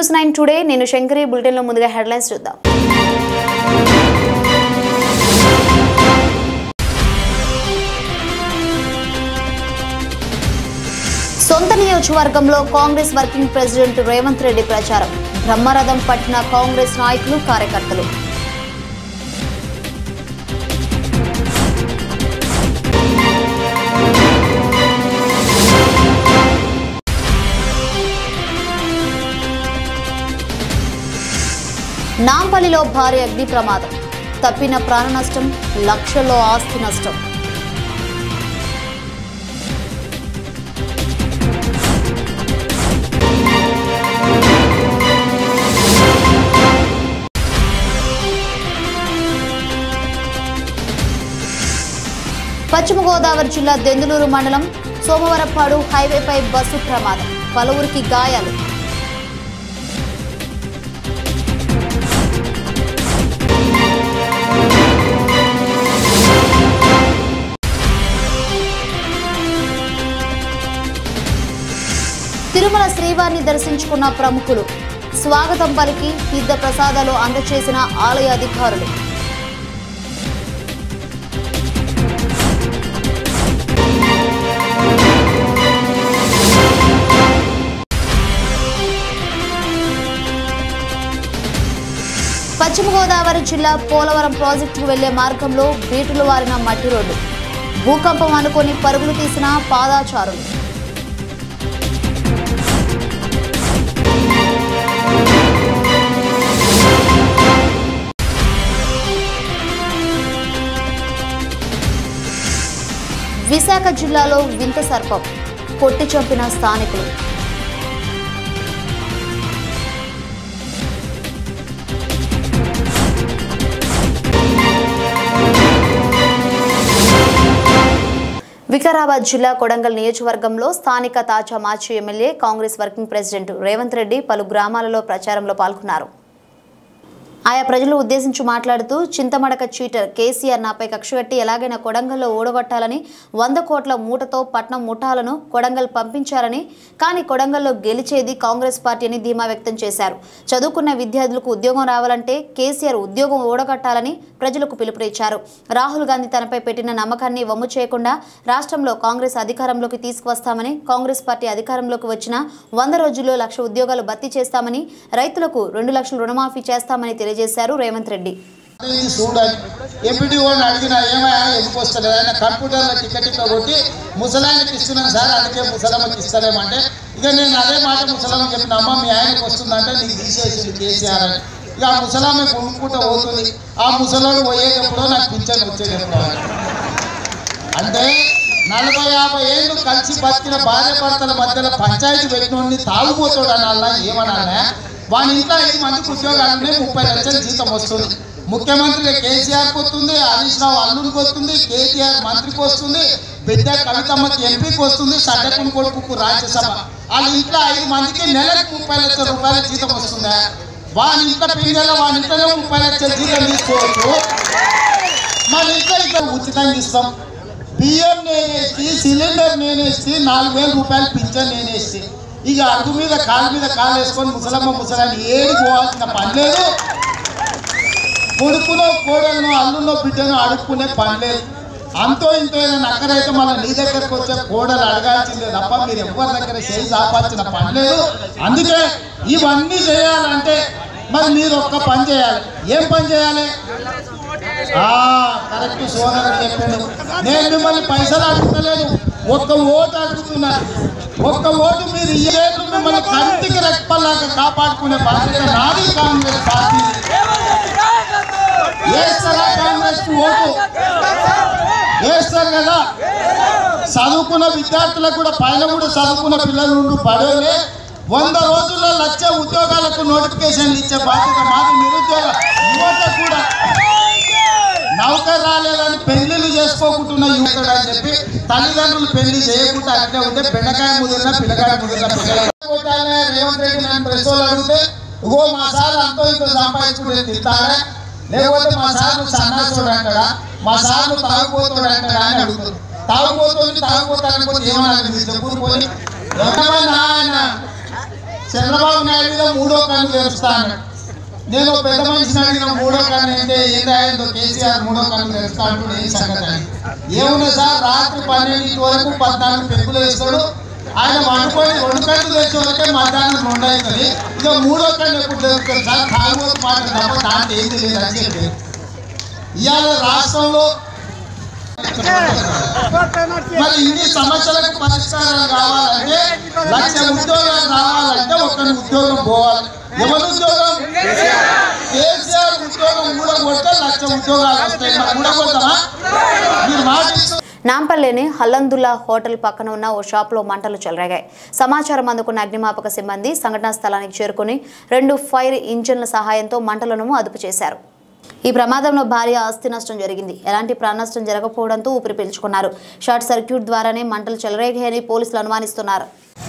News nine today నేను శంకరి బులెటిన్లో ముందుగా హెడ్లైన్స్ చూద్దాం సొంత నియోజకవర్గంలో కాంగ్రెస్ వర్కింగ్ ప్రెసిడెంట్ రేవంత్ రెడ్డి ప్రచారం బ్రహ్మరథం పట్టిన కాంగ్రెస్ నాయకులు కార్యకర్తలు నాంపల్లిలో భారీ అగ్ని ప్రమాదం తప్పిన ప్రాణ నష్టం లక్షల్లో ఆస్తి నష్టం పశ్చిమ గోదావరి జిల్లా దెందులూరు మండలం సోమవరపాడు హైవేపై బస్సు ప్రమాదం పలువురికి గాయాలు తిరుమల శ్రీవారిని దర్శించుకున్న ప్రముఖులు స్వాగతం పలికి తీర్థ ప్రసాదాలు అందచేసిన ఆలయ అధికారులు పశ్చిమ గోదావరి జిల్లా పోలవరం ప్రాజెక్టుకు వెళ్లే మార్గంలో బీటులు వారిన మట్టి రోడ్డు భూకంపం అనుకొని పరుగులు తీసిన పాదాచారులు విశాఖ జిల్లాలో వింత సర్పం కొట్టి చంపిన స్థానికులు వికారాబాద్ జిల్లా కొడంగల్ నియోజకవర్గంలో స్థానిక తాజా మాజీ MLA Congress working president Revanth Reddy పలు గ్రామాలలో ప్రచారంలో పాల్గొన్నారు ఆయా ప్రజలు ఉద్దేశించి మాట్లాడుతూ చింతమడక చీటర్ కేసీఆర్ నాపై కక్షగట్టి ఎలాగైనా కొడంగల్లో ఓడగొట్టాలని వంద కోట్ల మూటతో పట్నం ముఠాలను కొడంగల్ పంపించారని కానీ కొడంగల్లో గెలిచేది కాంగ్రెస్ పార్టీ అని ధీమా వ్యక్తం చేశారు చదువుకున్న విద్యార్థులకు ఉద్యోగం రావాలంటే కేసీఆర్ ఉద్యోగం ఓడగట్టాలని ప్రజలకు పిలుపునిచ్చారు రాహుల్ గాంధీ తనపై పెట్టిన నమ్మకాన్ని వమ్ము చేయకుండా రాష్ట్రంలో కాంగ్రెస్ అధికారంలోకి తీసుకువస్తామని కాంగ్రెస్ పార్టీ అధికారంలోకి వచ్చిన వంద రోజుల్లో లక్ష ఉద్యోగాలు భర్తీ చేస్తామని రైతులకు రెండు లక్షల రుణమాఫీ చేస్తామని తెలియజేశారు రేవంత్ రెడ్డి ఇది చూడాలి ఎంపీడీఓని అడిగినా ఏమైనా ఎందుకు వస్తలేదు ఆయన కంప్యూటర్లో టికెట్ ఇట్లా కొట్టి ముసలాయనకి ఇస్తున్నాను సార్ అందుకే ముసలమ్మకి ఇస్తలేమంటే ఇక నేను అదే మాట ముసలమ్మ చెప్పిన అమ్మ మీ ఆయనకు వస్తుందంటే నీకు తీసేసింది కేసీఆర్ అని ఇక ఆ ముసలామె కొనుక్కుంటూ పోతుంది ఆ ముసలోడు పోయేటప్పుడు నాకు పింఛన్ వచ్చేటప్పుడు అంటే నలభై యాభై ఏళ్ళు కలిసి బతికిన భార్య భర్తల మధ్యలో పంచాయతీ పెట్టినోడిని తాగుపోతాడు అనాలా ఏమనాలా వాని ఇంట్లో ఐదు మందికి ఉద్యోగాలు ఉన్నాయి ముప్పై లక్షల జీతం వస్తుంది ముఖ్యమంత్రి కేసీఆర్కి వస్తుంది హరీష్ రావు అల్లుడికి వస్తుంది కేటీఆర్ మంత్రికి వస్తుంది బిడ్డ కవితమ్మకి ఎంపీకి వస్తుంది సడ్డకుని కొడుకు రాజ్యసభ వాళ్ళ ఇంట్లో ఐదు మందికి నెలకు ముప్పై లక్షల రూపాయల జీతం వస్తుందా వాని ఇంట్లో పింగళ వాని ఇంట్లోనే ముప్పై లక్షల జీతం తీసుకోవచ్చు మన ఇంట్లో ఇక్కడ ఉచితంగా ఇస్తాం బియ్యం నేనేసి సిలిండర్ నేనేసి నాలుగు వేల రూపాయలు పింఛన్ నేనేసి ఇక అడుగు మీద కాలు మీద కాలు వేసుకొని ముసలమ్మ ముసలాన్ని ఏడు పోవాల్సిన పని లేదు కొడుకునో కోడలను అల్లునో బిడ్డను అడుక్కునే పని లేదు అంతో ఇంతో ఏదైనా అక్కడైతే మళ్ళీ నీ దగ్గరకు వచ్చే కోడలు అడగాల్సిందే తప్ప మీరు ఎవరి దగ్గర చేయి చాపాల్సిన పని లేదు అందుకే ఇవన్నీ చేయాలంటే మరి మీరు ఒక్క పని చేయాలి ఏం పని చేయాలి ఆ, కరెక్ట్ సోదరుడు చెప్పాడు నేను మిమ్మల్ని పైసలు అడుగుతలేను ఒక్క ఓటు అడుగుతున్నాను ఒక్క ఓటు మీరు ఈ ఏళ్ళు మిమ్మల్ని కంటికి రెప్పలాగా కాపాడుకునే బాధ్యత నాది కాంగ్రెస్ పార్టీ వేస్తారా కాంగ్రెస్ కు ఓటు వేస్తారు కదా చదువుకున్న విద్యార్థులకు కూడా పైన కూడా చదువుకున్న పిల్లలు ఉండు బడోలే వంద రోజుల్లో లక్ష ఉద్యోగాలకు నోటిఫికేషన్లు ఇచ్చే బాధ్యత మాది నిరుద్యోగ యువత కూడా నౌకర్ రాలేదని పెళ్లిళ్ళు చేసుకోకుంటున్న యువకుడు అని చెప్పి తల్లిదండ్రులు పెళ్లి చేయకుండా అట్లే ఉంటే బెండకాయ ముదిరిన పిల్లకాయ ముదిరిన పిల్లలు కొట్టాలే రేవంత్ రెడ్డి నన్ను ప్రెస్ వాళ్ళు అడిగితే ఇగో మా సార్ అంతో ఇంతో సంపాదించుకుంటే తింటారా లేకపోతే మా సార్ నువ్వు సన్నాసుడు అంటాడా మా సార్ నువ్వు తాగుపోతాడు అంటాడా అని అడుగుతుంది తాగుపోతుంది తాగుపోతాడు అనుకుంటే ఏమన్నా మీరు చెప్పులు పోయి ఎవరన్నా ఆయన చంద్రబాబు నాయుడు మీద మూడో కన్ను తెరుస్తా అన్నాడు నేను ఒక పెద్ద మనిషిని అడిగిన మూడో కన్ను ఏంటే ఏందో కేసీఆర్ మూడో కన్ను తెరుస్తా అంటూ ఏం సంగతి అని ఏమున్నా సార్ రాత్రి పన్నెండింటి వరకు పద్నాలుగు పెరుగులు వేస్తాడు ఆయన వండుకొని రెండు కళ్ళు తెచ్చే వరకే మధ్యాహ్నం రెండు అవుతుంది ఇక మూడో కన్ను ఎప్పుడు తెరుస్తుంది సార్ తాగుబోతు మాట తప్ప దాంట్లో ఏం తెలియదు అని చెప్పి ఇవాళ రాష్ట్రంలో మరి ఇన్ని సమస్యలకు పరిష్కారం కావాలంటే లక్ష ఉద్యోగాలు రావాలంటే ఒక్కరి ఉద్యోగం పోవాలి ఎవరి ఉద్యోగం కేసీఆర్ ఉద్యోగం కూడా కొడితే లక్ష ఉద్యోగాలు వస్తాయి మరి కూడా కొడతామా మీరు మాట ఇస్తూ నాంపల్లిని హల్లందుల్లా హోటల్ పక్కన ఉన్న ఓ షాప్లో మంటలు చెలరేగాయి సమాచారం అందుకున్న అగ్నిమాపక సిబ్బంది సంఘటనా స్థలానికి చేరుకుని రెండు ఫైర్ ఇంజిన్ల సహాయంతో మంటలను అదుపు చేశారు ఈ ప్రమాదంలో భారీ ఆస్తి నష్టం జరిగింది ఎలాంటి ప్రాణనష్టం జరగకపోవడంతో ఊపిరి పీల్చుకున్నారు షార్ట్ సర్క్యూట్ ద్వారానే మంటలు చెలరేగాయని పోలీసులు అనుమానిస్తున్నారు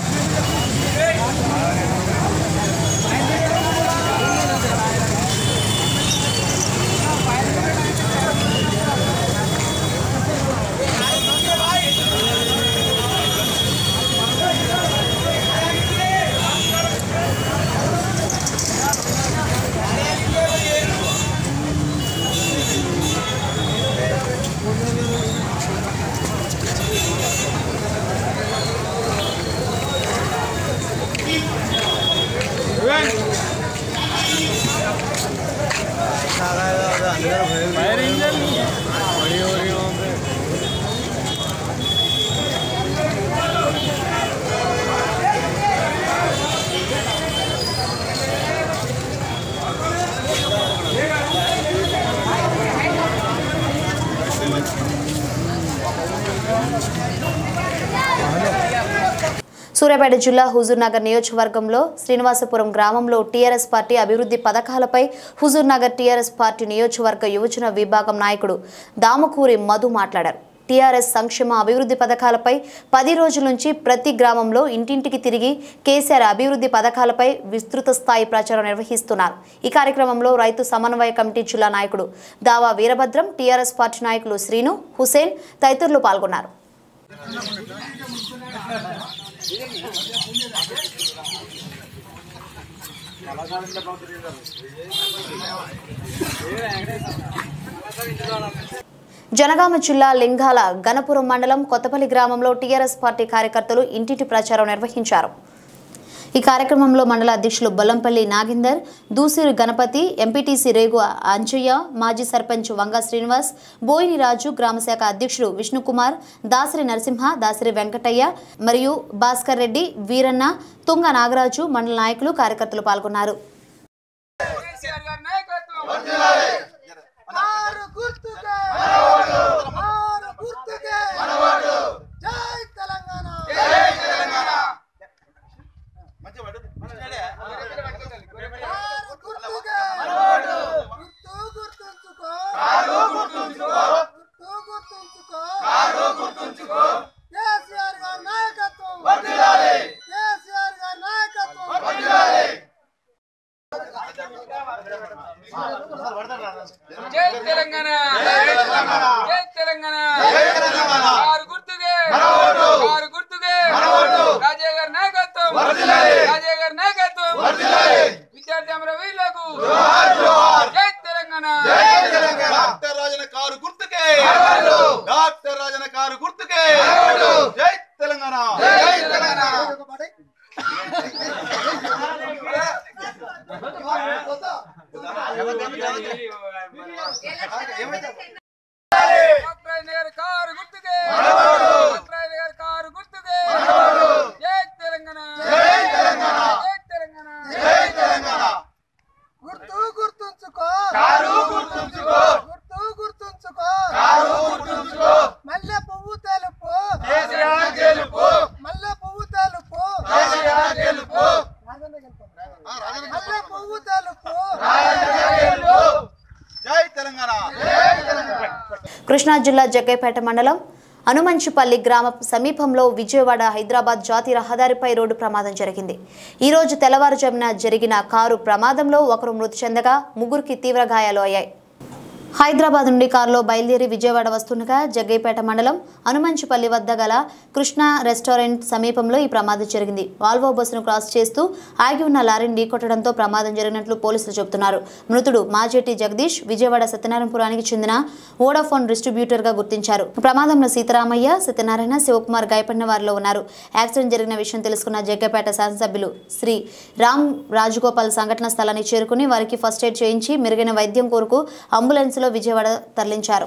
సూర్యాపేట జిల్లా హుజూర్నగర్ నియోజకవర్గంలో శ్రీనివాసపురం గ్రామంలో టీఆర్ఎస్ పార్టీ అభివృద్ధి పథకాలపై హుజూర్నగర్ టీఆర్ఎస్ పార్టీ నియోజకవర్గ యువజన విభాగం నాయకుడు దామకూరి మధు మాట్లాడారు టీఆర్ఎస్ సంక్షేమ అభివృద్ధి పథకాలపై పది రోజుల నుంచి ప్రతి గ్రామంలో ఇంటింటికి తిరిగి కేసీఆర్ అభివృద్ధి పథకాలపై విస్తృత స్థాయి ప్రచారం నిర్వహిస్తున్నారు ఈ కార్యక్రమంలో రైతు సమన్వయ కమిటీ జిల్లా నాయకుడు దావా వీరభద్రం టీఆర్ఎస్ పార్టీ నాయకులు శ్రీను హుసేన్ తదితరులు పాల్గొన్నారు జనగామ జిల్లా లింగాల గణపురం మండలం కొత్తపల్లి గ్రామంలో టీఆర్ఎస్ పార్టీ కార్యకర్తలు ఇంటింటి ప్రచారం నిర్వహించారు ఈ కార్యక్రమంలో మండల అధ్యక్షులు బొల్లంపల్లి నాగేందర్ దూసిరి గణపతి ఎంపీటీసీ రేగు అంజయ్య మాజీ సర్పంచ్ వంగ శ్రీనివాస్ బోయిని రాజు గ్రామశాఖ అధ్యక్షుడు విష్ణుకుమార్ దాసరి నరసింహ దాసరి వెంకటయ్య మరియు భాస్కర్ రెడ్డి వీరన్న తుంగ నాగరాజు మండల నాయకులు కార్యకర్తలు పాల్గొన్నారు కేసీఆర్ గారి నాయకత్వం ఆరు గుర్తుకే ఆరు గుర్తుకే జై తెలంగాణ ఆరు గుర్తుకే గుర్తు గుర్తుంచుకో గుర్తు గుర్తుంచుకో కేసీఆర్ గారి నాయకత్వం కేసీఆర్ గారి నాయకత్వం జై తెలంగాణ జై తెలంగాణ ఆరు గుర్తుకే ఆరు గుర్తుకే రాజయ్య గారి నాయకత్వం రాజయ్య గారి నాయకత్వం విద్యార్థి అమరవీరులకు జై తెలంగాణ డాక్టర్ రాజన కారు గుర్తుకే డాక్టర్ రాజన కారు గుర్తుకే జై తెలంగాణ జై తెలంగాణ డాక్టర్ రాజయ్య గారి కారు గుర్తుకే డాక్టర్ రాజయ్య గారి కారు గుర్తుకే జై తెలంగాణ జై తెలంగాణ జై తెలంగాణ జై తెలంగాణ గుర్తు గుర్తుంచుకో కారు గుర్తుంచుకో గుర్తు గుర్తుంచుకో కారు గుర్తుంచుకో మల్లె పువ్వు తెలుపు కేసీఆర్ గెలుపు మల్లె పువ్వు తెలుపు కేసీఆర్ గెలుపు రాజన్న గెలుపు. మల్లె పువ్వు తెలుపు గెలుపు జై తెలంగాణ జై తెలంగాణ కృష్ణా జిల్లా జగ్గైపేట మండలం అనుమంచిపల్లి గ్రామ సమీపంలో విజయవాడ హైదరాబాద్ జాతీయ రహదారిపై రోడ్డు ప్రమాదం జరిగింది ఈ రోజు తెల్లవారుజామున జరిగిన కారు ప్రమాదంలో ఒకరు మృతి చెందగా ముగ్గురికి తీవ్ర గాయాలు అయ్యాయి హైదరాబాద్ నుండి కారులో బయలుదేరి విజయవాడ వస్తుండగా జగ్గైపేట మండలం అనుమంచిపల్లి వద్ద గల కృష్ణ రెస్టారెంట్ సమీపంలో ఈ ప్రమాదం జరిగింది వాల్వో బస్సును క్రాస్ చేస్తూ ఆగి ఉన్న లారీని ఢీకొట్టడంతో ప్రమాదం జరిగినట్లు పోలీసులు చెబుతున్నారు మృతుడు మాజేటి జగదీష్ విజయవాడ సత్యనారాయణపురానికి చెందిన వోడాఫోన్ డిస్ట్రిబ్యూటర్గా గుర్తించారు ప్రమాదంలో సీతారామయ్య సత్యనారాయణ శివకుమార్ గాయపడిన వారిలో ఉన్నారు యాక్సిడెంట్ జరిగిన విషయం తెలుసుకున్న జగ్గైపేట శాసనసభ్యులు శ్రీ రామ్ రాజగోపాల్ సంఘటన స్థలానికి చేరుకుని వారికి ఫస్ట్ ఎయిడ్ చేయించి మెరుగైన వైద్యం కోరుకు అంబులెన్స్లో విజయవాడ తరలించారు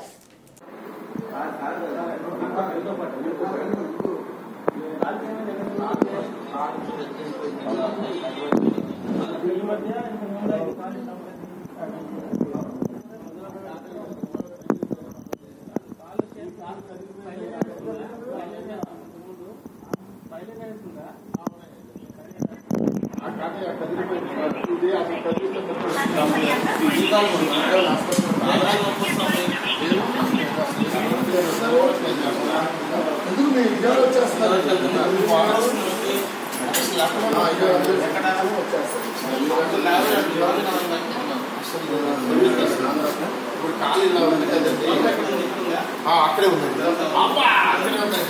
అక్కడే ఉందండి అబ్బా, అక్కడే ఉందండి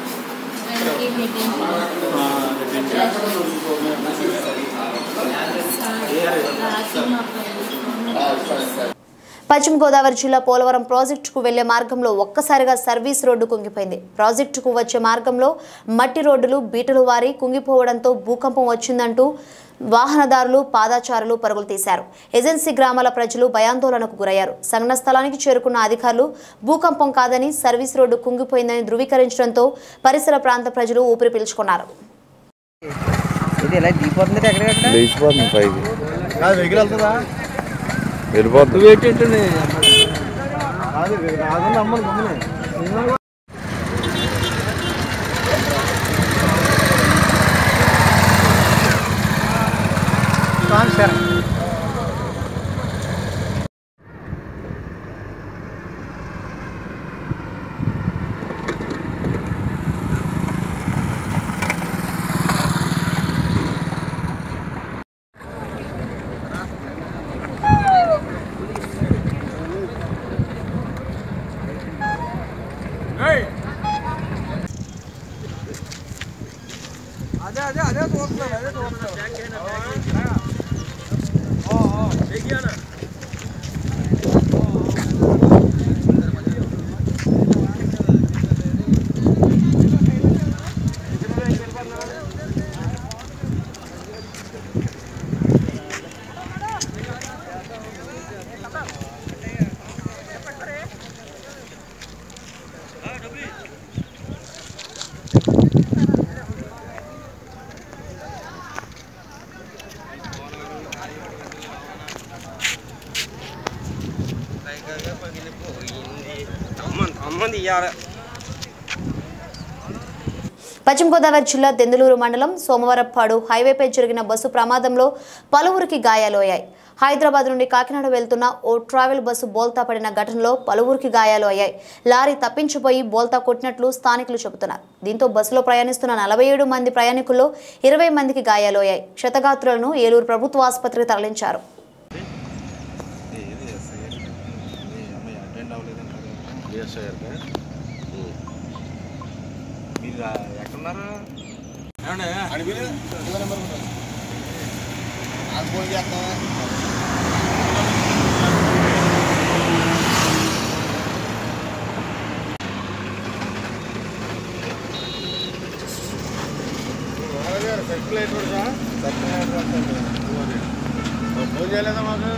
పశ్చిమ గోదావరి జిల్లా పోలవరం ప్రాజెక్టుకు వెళ్లే మార్గంలో ఒక్కసారిగా సర్వీస్ రోడ్డు కుంగిపోయింది ప్రాజెక్టుకు వచ్చే మార్గంలో మట్టి రోడ్డులు బీటలు వారి కుంగిపోవడంతో భూకంపం వచ్చిందంటూ వాహనదారులు పాదాచారులు పరుగులు తీశారు ఏజెన్సీ గ్రామాల ప్రజలు భయాందోళనకు గురయ్యారు సంఘటన స్థలానికి చేరుకున్న అధికారులు భూకంపం కాదని సర్వీస్ రోడ్డు కుంగిపోయిందని ధృవీకరించడంతో పరిసర ప్రాంత ప్రజలు ఊపిరి పీల్చుకున్నారు ఇది ఎలా దిగిపోతుంది ఎక్కడికక్కడ లేచిపోతుంది పైకి కాదు వెహికల్ వెళ్తుందా వెళ్ళిపోతుంది కాదు రాకుండా అమ్మను గమ్మునే సరే అదే అదే అదే చూస్తున్నాను అదే చూస్తున్నాను అమ్మంది ఇయ్యాలి పశ్చిమ గోదావరి జిల్లా దెందులూరు మండలం సోమవారపాడు హైవేపై జరిగిన బస్సు ప్రమాదంలో పలువురికి గాయాలయ్యాయి హైదరాబాద్ నుండి కాకినాడ వెళ్తున్న ఓ ట్రావెల్ బస్సు బోల్తా పడిన ఘటనలో పలువురికి గాయాలు అయ్యాయి లారీ తప్పించిపోయి బోల్తా కొట్టినట్లు స్థానికులు చెబుతున్నారు దీంతో బస్సులో ప్రయాణిస్తున్న నలభై ఏడు మంది ప్రయాణికుల్లో ఇరవై మందికి గాయాలు అయ్యాయి క్షతగాత్రులను ఏలూరు ప్రభుత్వ ఆసుపత్రికి తరలించారు మీరు ఎక్కడున్నారు ఫోన్ చేయలేదా మాకు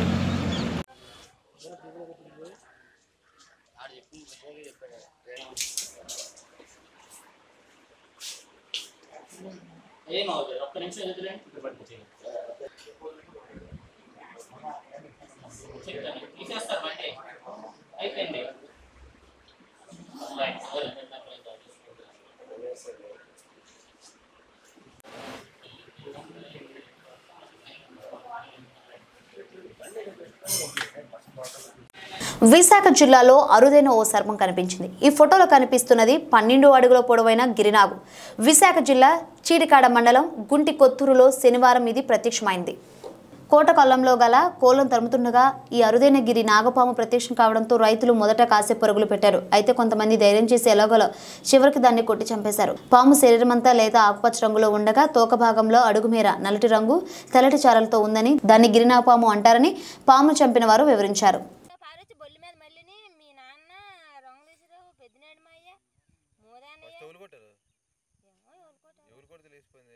విశాఖ జిల్లాలో అరుదైన ఓ సర్పం కనిపించింది ఈ ఫోటోలో కనిపిస్తున్నది పన్నెండు అడుగుల పొడవైన గిరినాగు విశాఖ జిల్లా చీడికాడ మండలం గుంటి కొత్తూరులో శనివారం ఇది ప్రత్యక్షమైంది కోటకొల్లంలో గల కోలం తరుముతుండగా ఈ అరుదైన గిరి నాగపాము ప్రత్యక్షం కావడంతో రైతులు మొదట కాసే పరుగులు పెట్టారు అయితే కొంతమంది ధైర్యం చేసి ఎలాగోలో చివరికి దాన్ని కొట్టి చంపేశారు పాము శరీరమంతా లేత ఆకుపచ్చ రంగులో ఉండగా తోక భాగంలో అడుగు మేర నల్లటి రంగు తెల్లటి చారలతో ఉందని దాన్ని గిరినాగపాము అంటారని పాము చంపిన వారు వివరించారు పారొచ్చి బొల్లి మీద మళ్ళీని మీ నాన్న రంగులేసారు పెద్దనాడు మా అయ్య మూదానయ్య ఎవరు కొట్టారు ఏమో ఎవరు కొట్టారు. ఎవరు కొడితే లేచిపోయింది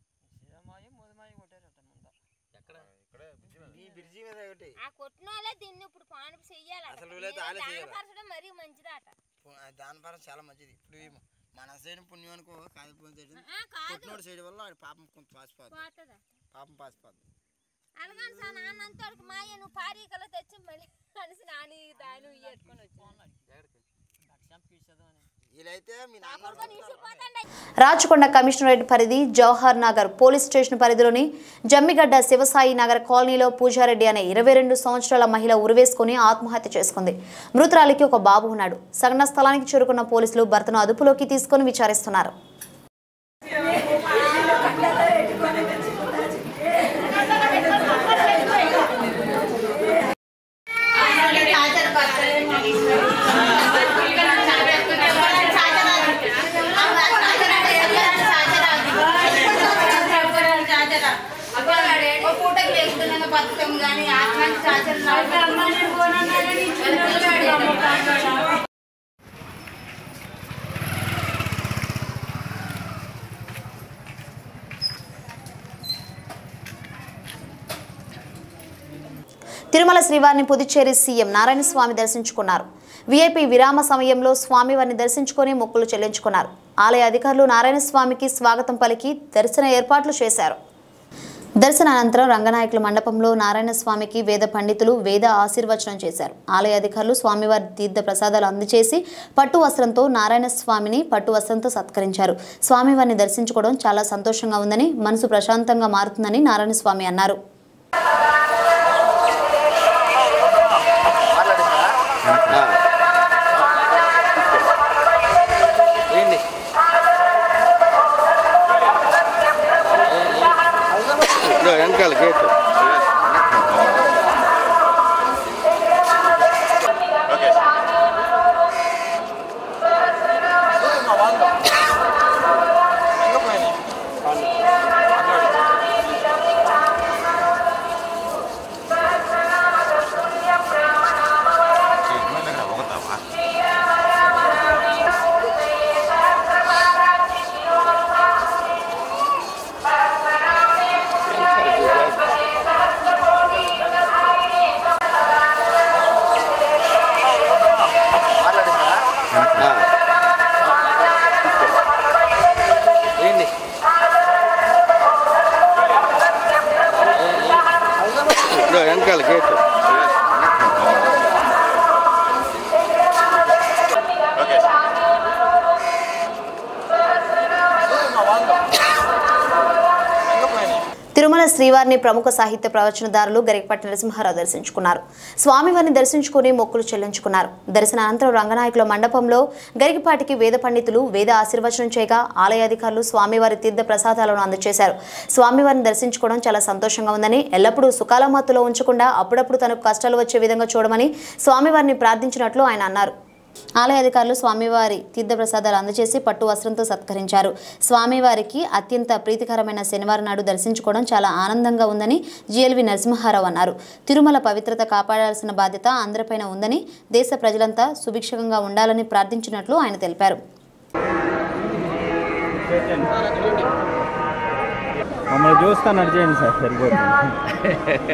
ఎక్కడ ఇక్కడ బ్రిడ్జి మీద. ఆ కొట్టిన వాళ్ళే దీన్ని ఇప్పుడు పాను చెయ్యాలి అసలు వీళ్ళైతే ఆలే చెయ్యాలి. దానపరచడం మరీ మంచిదట దాని పరం చాలా మంచిది ఇప్పుడు ఈ మన సైడ్ పుణ్యం అనుకో కాలిపోయిన సైడ్ ఆ, కాదు కొట్టినోడు సైడ్ వల్ల వాడి పాపం కొంత పాసిపోద్ది పోతుందా పాపం పాసిపోద్ది అలాగని సార్ నాన్న అంతాడు మా అయ్య నువ్వు పారీకలో తెచ్చి మళ్ళీ కలిసి నాని దాని ఎట్టుకొని వచ్చాను వీళ్ళైతే మీ నాన్న కొడుకొని ఇసిరిపోతాండి రాచకొండ కమిషనరేట్ పరిధి జవహర్ నగర్ పోలీస్ స్టేషన్ పరిధిలోని జమ్మిగడ్డ శివసాయి నగర్ కాలనీలో పూజారెడ్డి అనే ఇరవై రెండు సంవత్సరాల మహిళ ఉరివేసుకుని ఆత్మహత్య చేసుకుంది మృతురాలికి ఒక బాబు ఉన్నాడు సగన స్థలానికి చేరుకున్న పోలీసులు భర్తను అదుపులోకి తీసుకొని విచారిస్తున్నారు పూటకి లేకుండా బతుకం కానీ ఆత్మానికి తిరుమల శ్రీవారిని పుదుచ్చేరి సీఎం నారాయణ స్వామి దర్శించుకున్నారు వీఐపీ విరామ సమయంలో స్వామివారిని దర్శించుకొని మొక్కులు చెల్లించుకున్నారు ఆలయ అధికారులు నారాయణ స్వామికి స్వాగతం పలికి దర్శన ఏర్పాట్లు చేశారు దర్శన అనంతరం రంగనాయకుల మండపంలో నారాయణ స్వామికి వేద పండితులు వేద ఆశీర్వచనం చేశారు ఆలయ అధికారులు స్వామివారి తీర్థ ప్రసాదాలు అందజేసి పట్టు వస్త్రంతో నారాయణ స్వామిని పట్టు వస్త్రంతో సత్కరించారు స్వామివారిని దర్శించుకోవడం చాలా సంతోషంగా ఉందని మనసు ప్రశాంతంగా మారుతుందని నారాయణ స్వామి అన్నారు ఏంటి ఇదో వెనకాల గేట్ ఏంటి ఇదో వెనకాల గేట్ తిరుమల శ్రీవారిని ప్రముఖ సాహిత్య ప్రవచనదారులు గరికపట్టి నరసింహారావు దర్శించుకున్నారు స్వామివారిని దర్శించుకుని మొక్కులు చెల్లించుకున్నారు దర్శన అనంతరం రంగనాయకుల మండపంలో గరికపాటికి వేద పండితులు వేద ఆశీర్వచనం చేయగా ఆలయ అధికారులు స్వామివారి తీర్థ ప్రసాదాలను అందజేశారు స్వామివారిని దర్శించుకోవడం చాలా సంతోషంగా ఉందని ఎల్లప్పుడూ సుఖాల మత్తులో ఉంచకుండా అప్పుడప్పుడు తనకు కష్టాలు వచ్చే విధంగా చూడమని స్వామివారిని ప్రార్థించినట్లు ఆయన అన్నారు ఆలయ అధికారులు స్వామివారి తీర్థప్రసాదాలు అందజేసి పట్టు వస్త్రంతో సత్కరించారు స్వామివారికి అత్యంత ప్రీతికరమైన శనివారం నాడు దర్శించుకోవడం చాలా ఆనందంగా ఉందని జిఎల్వి నరసింహారావు అన్నారు తిరుమల పవిత్రత కాపాడాల్సిన బాధ్యత అందరిపైన ఉందని దేశ ప్రజలంతా సుభిక్షంగా ఉండాలని ప్రార్థించినట్లు ఆయన తెలిపారు మమ్మల్ని చూస్తా నడిచేయండి సార్ సరిపోతుంది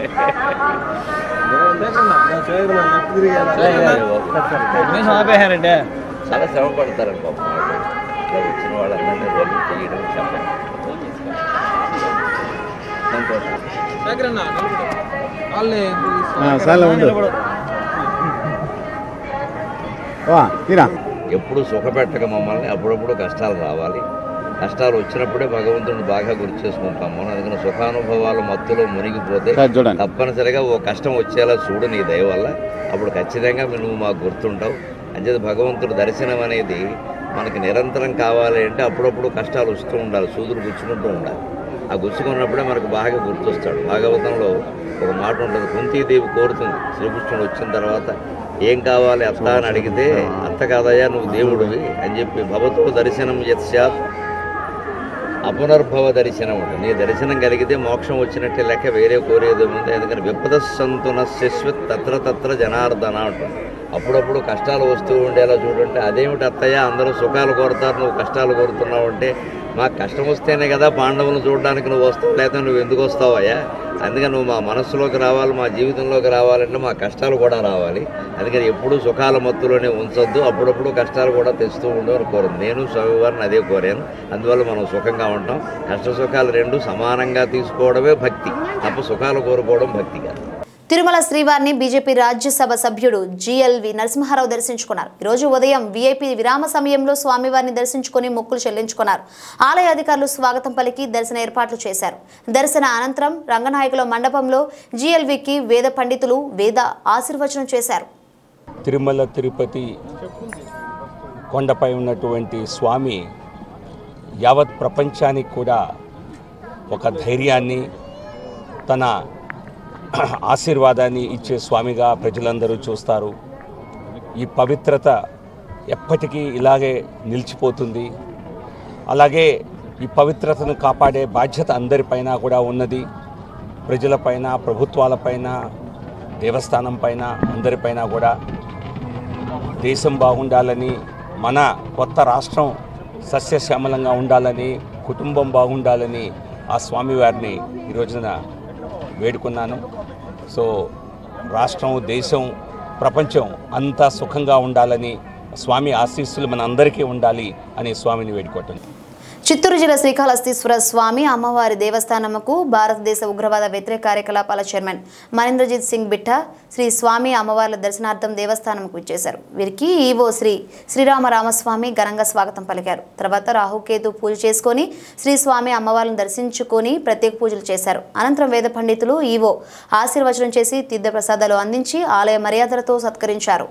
ఆపేశారంటే చాలా శ్రమ పడతారు పాపం వాళ్ళు. ఇట్లా వచ్చిన వాళ్ళందరినీ వెళ్ళి చేయడం చెప్పడం సంతోషం సరే ఉండు తీరా ఎప్పుడు సుఖపెట్టక మమ్మల్ని అప్పుడప్పుడు కష్టాలు రావాలి కష్టాలు వచ్చినప్పుడే భగవంతుడిని బాగా గుర్తు చేసుకుంటాం మనం అందుకని సుఖానుభవాలు మత్తులో మునిగిపోతే సార్ చూడండి. తప్పనిసరిగా ఓ కష్టం వచ్చేలా చూడు నీ దయ వల్ల అప్పుడు ఖచ్చితంగా నువ్వు మాకు గుర్తుంటావు అంచేత భగవంతుడు దర్శనం అనేది మనకి నిరంతరం కావాలి అంటే అప్పుడప్పుడు కష్టాలు వస్తూ ఉండాలి సూదులు గుచ్చుకుంటూ ఉండాలి ఆ గుచ్చుకున్నప్పుడే మనకు బాగా గుర్తొస్తాడు భాగవతంలో ఒక మాట ఉంటుంది కుంతీదేవి కోరుతుంది శ్రీకృష్ణుడు వచ్చిన తర్వాత ఏం కావాలి అత్త అని అడిగితే అత్త కాదయ్యా నువ్వు దేవుడివి అని చెప్పి భవతో దర్శనం యత్స్యాత్ అపునర్భవ దర్శనం ఉంటుంది నీ దర్శనం కలిగితే మోక్షం వచ్చినట్టే లెక్క వేరే కోరేది ఉంది ఎందుకంటే విపద సంతున శశ్వత్ తత్ర తత్ర జనార్దన ఉంటుంది అప్పుడప్పుడు కష్టాలు వస్తూ ఉండేలా చూడంటే అదేమిటి అత్తయ్య అందరూ సుఖాలు కోరుతారు నువ్వు కష్టాలు కోరుతున్నావు అంటే మాకు కష్టం వస్తేనే కదా పాండవులను చూడడానికి నువ్వు వస్తావు లేదా నువ్వు ఎందుకు వస్తావయ్యా అందుకని నువ్వు మా మనస్సులోకి రావాలి మా జీవితంలోకి రావాలంటే మా కష్టాలు కూడా రావాలి అందుకని ఎప్పుడూ సుఖాల మత్తులోనే ఉంచొద్దు అప్పుడప్పుడు కష్టాలు కూడా తెస్తూ ఉండు అని కోరింది నేను స్వామివారిని అదే కోరాను అందువల్ల మనం సుఖంగా ఉంటాం కష్ట సుఖాలు రెండు సమానంగా తీసుకోవడమే భక్తి తప్ప సుఖాలు కోరుకోవడం భక్తి కాదు తిరుమల శ్రీవారిని బీజేపీ రాజ్యసభ సభ్యుడు జిఎల్వి నరసింహారావు దర్శించుకున్నారు ఈరోజు ఉదయం వీఐపీ విరామ సమయంలో స్వామివారిని దర్శించుకుని మొక్కులు చెల్లించుకున్నారు ఆలయ అధికారులు స్వాగతం పలికి దర్శన ఏర్పాట్లు చేశారు దర్శన అనంతరం రంగనాయకుల మండపంలో జిఎల్వికి వేద పండితులు వేద ఆశీర్వచనం చేశారు తిరుమల తిరుపతి కొండపై ఉన్నటువంటి స్వామి యావత్ ప్రపంచానికి కూడా ఒక ధైర్యాన్ని తన ఆశీర్వాదాన్ని ఇచ్చే స్వామిగా ప్రజలందరూ చూస్తారు ఈ పవిత్రత ఎప్పటికీ ఇలాగే నిలిచిపోతుంది అలాగే ఈ పవిత్రతను కాపాడే బాధ్యత అందరిపైన కూడా ఉన్నది ప్రజలపైన ప్రభుత్వాలపైన దేవస్థానం పైన అందరిపైన కూడా దేశం బాగుండాలని మన కొత్త రాష్ట్రం సస్యశ్యామలంగా ఉండాలని కుటుంబం బాగుండాలని ఆ స్వామివారిని ఈ రోజున వేడుకున్నాను సో రాష్ట్రం దేశం ప్రపంచం అంతా సుఖంగా ఉండాలని స్వామి ఆశీస్సులు మన అందరికీ ఉండాలి అని స్వామిని వేడుకోవటం చిత్తూరు జిల్లా శ్రీకాళహస్తీశ్వర స్వామి అమ్మవారి దేవస్థానముకు భారతదేశ ఉగ్రవాద వ్యతిరేక కార్యకలాపాల చైర్మన్ మనేంద్రజిత్ సింగ్ బిట్టా శ్రీ స్వామి అమ్మవార్ల దర్శనార్థం దేవస్థానంకు ఇచ్చేశారు వీరికి ఈవో శ్రీ శ్రీరామరామస్వామి ఘనంగా స్వాగతం పలికారు తర్వాత రాహుకేతు పూజ చేసుకొని శ్రీ స్వామి అమ్మవార్లను దర్శించుకొని ప్రత్యేక పూజలు చేశారు అనంతరం వేద పండితులు ఈవో ఆశీర్వచనం చేసి తీర్థ ప్రసాదాలు అందించి ఆలయ మర్యాదలతో సత్కరించారు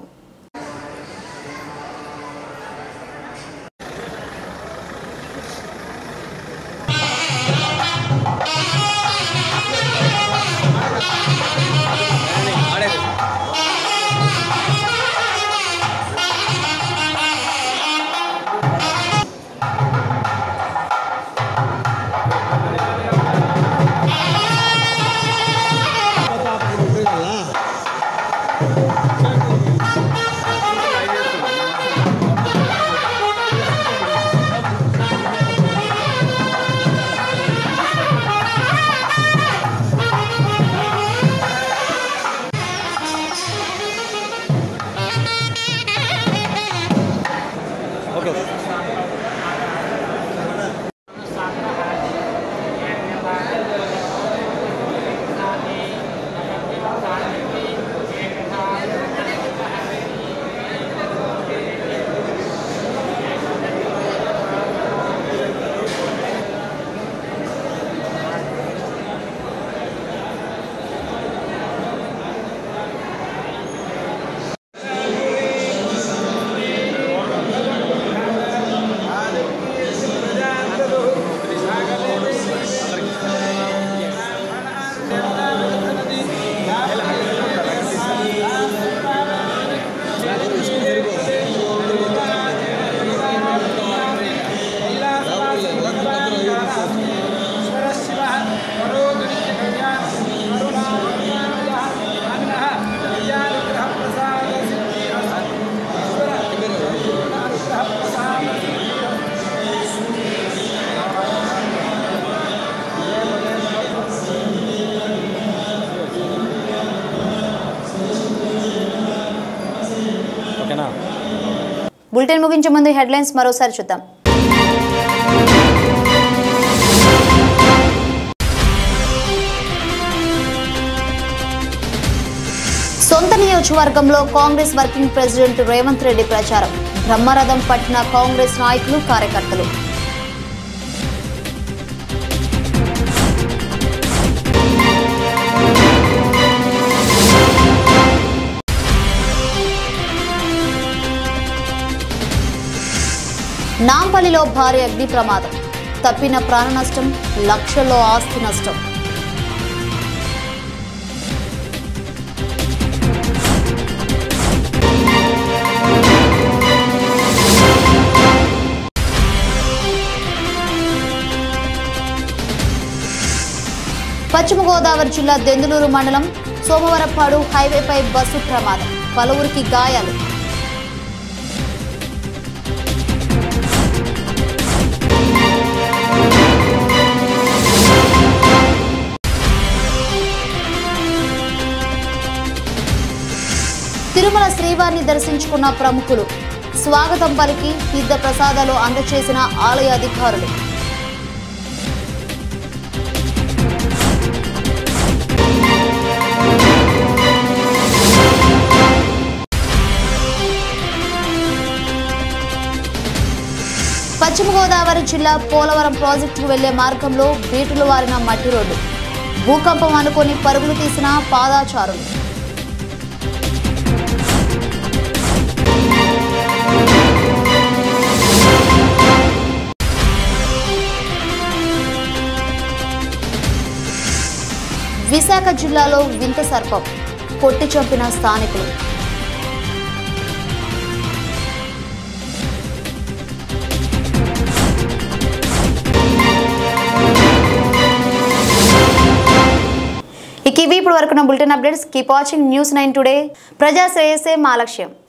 ఓకేనా బులెటిన్ ముగించే ముందు హెడ్లైన్స్ మరోసారి చూద్దాం సొంత నియోజకవర్గంలో కాంగ్రెస్ వర్కింగ్ ప్రెసిడెంట్ రేవంత్ రెడ్డి ప్రచారం బ్రహ్మరథం పట్టిన కాంగ్రెస్ నాయకులు కార్యకర్తలు నాంపల్లిలో భారీ అగ్ని ప్రమాదం తప్పిన ప్రాణ నష్టం లక్షల్లో ఆస్తి నష్టం పశ్చిమ గోదావరి జిల్లా దెందులూరు మండలం సోమవరపాడు హైవేపై బస్సు ప్రమాదం పలువురికి గాయాలు తిరుమల శ్రీవారిని దర్శించుకున్న ప్రముఖులు స్వాగతం పలికి తీర్థ ప్రసాదాలు అందచేసిన ఆలయ అధికారులు పశ్చిమ గోదావరి జిల్లా పోలవరం ప్రాజెక్టుకు వెళ్లే మార్గంలో బీటులు వారిన మట్టి రోడ్డు భూకంపం అనుకొని పరుగులు తీసిన పాదాచారులు విశాఖ జిల్లాలో వింత సర్పం కొట్టి చంపిన స్థానికులు ఇక ఇవి ఇప్పుడు వరకు నా bulletin updates keep watching news nine today ప్రజా శ్రేయసే మా లక్ష్యం